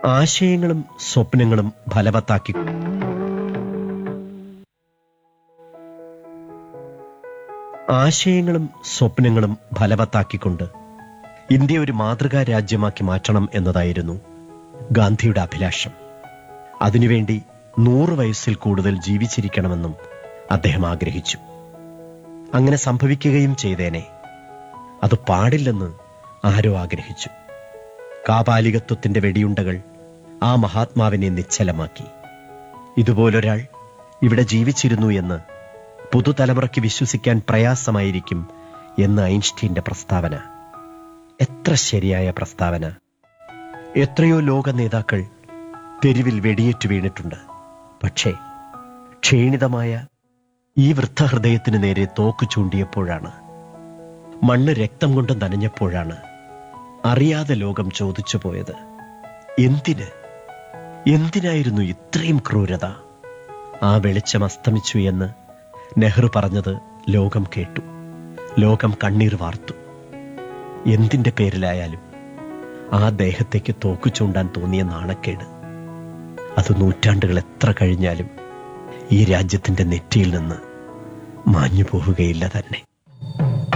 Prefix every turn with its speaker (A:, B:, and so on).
A: ആശയങ്ങളും സ്വപ്നങ്ങളും ഫലവത്താക്കി ആശയങ്ങളും സ്വപ്നങ്ങളും ഫലവത്താക്കിക്കൊണ്ട് ഇന്ത്യ ഒരു മാതൃകാ രാജ്യമാക്കി മാറ്റണം എന്നതായിരുന്നു ഗാന്ധിയുടെ അഭിലാഷം അതിനുവേണ്ടി നൂറ് വയസ്സിൽ കൂടുതൽ ജീവിച്ചിരിക്കണമെന്നും അദ്ദേഹം ആഗ്രഹിച്ചു അങ്ങനെ സംഭവിക്കുകയും ചെയ്തേനെ അത് പാടില്ലെന്ന് ആരോ ആഗ്രഹിച്ചു കാപാലികത്വത്തിന്റെ വെടിയുണ്ടകൾ ആ മഹാത്മാവിനെ നിശ്ചലമാക്കി ഇതുപോലൊരാൾ ഇവിടെ ജീവിച്ചിരുന്നു എന്ന് പുതുതലമുറയ്ക്ക് വിശ്വസിക്കാൻ പ്രയാസമായിരിക്കും എന്ന് ഐൻസ്റ്റീന്റെ പ്രസ്താവന എത്ര ശരിയായ പ്രസ്താവന എത്രയോ ലോക നേതാക്കൾ തെരുവിൽ വെടിയേറ്റു വീണിട്ടുണ്ട് പക്ഷേ ക്ഷീണിതമായ ഈ വൃദ്ധഹൃദയത്തിനു നേരെ തോക്ക് ചൂണ്ടിയപ്പോഴാണ് മണ്ണ് രക്തം കൊണ്ട് നനഞ്ഞപ്പോഴാണ് അറിയാതെ ലോകം ചോദിച്ചു പോയത് എന്തിന് എന്തിനായിരുന്നു ഇത്രയും ക്രൂരത ആ വെളിച്ചം അസ്തമിച്ചു എന്ന് നെഹ്റു പറഞ്ഞത് ലോകം കേട്ടു ലോകം കണ്ണീർ വാർത്തു എന്തിന്റെ പേരിലായാലും ആ ദേഹത്തേക്ക് തോക്കു ചൂണ്ടാൻ തോന്നിയ നാണക്കേട് അത് നൂറ്റാണ്ടുകൾ എത്ര കഴിഞ്ഞാലും ഈ രാജ്യത്തിന്റെ നെറ്റിയിൽ നിന്ന് മാഞ്ഞു പോവുകയില്ല തന്നെ